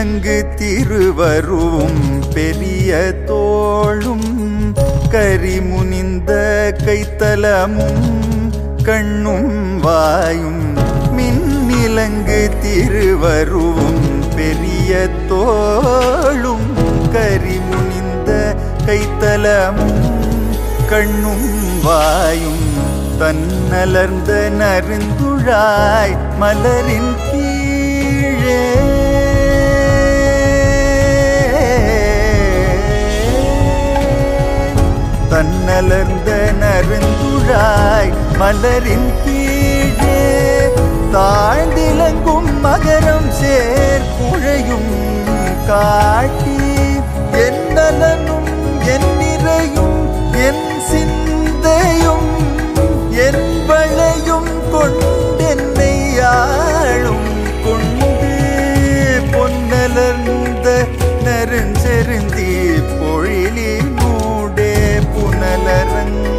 விலங்கு திருவருவும் பெரிய தோளும் கரிமுனிந்த கைத்தலமும் கண்ணும் வாயும் மின்னிலங்கு திருவருவும் பெரிய தோளும் கரிமுனிந்த கைத்தலமும் கண்ணும் வாயும் தன்னலர்ந்த நருந்துழாய் மலரின் கீழே தன்னலர்ந்த நருந்துழாய் மலரின் கீழே தாழ்ந்திலங்கும் மகரம் சேர் குழையும் காட்டி என் நலனும் என் நிறையும் என் சிந்தையும் என் வளையும் கொண்டென்னை ஆளும் கொண்டு பொன்னலர்ந்த நெருஞ்செருந்தி பொழிலினூடே புனலரங்க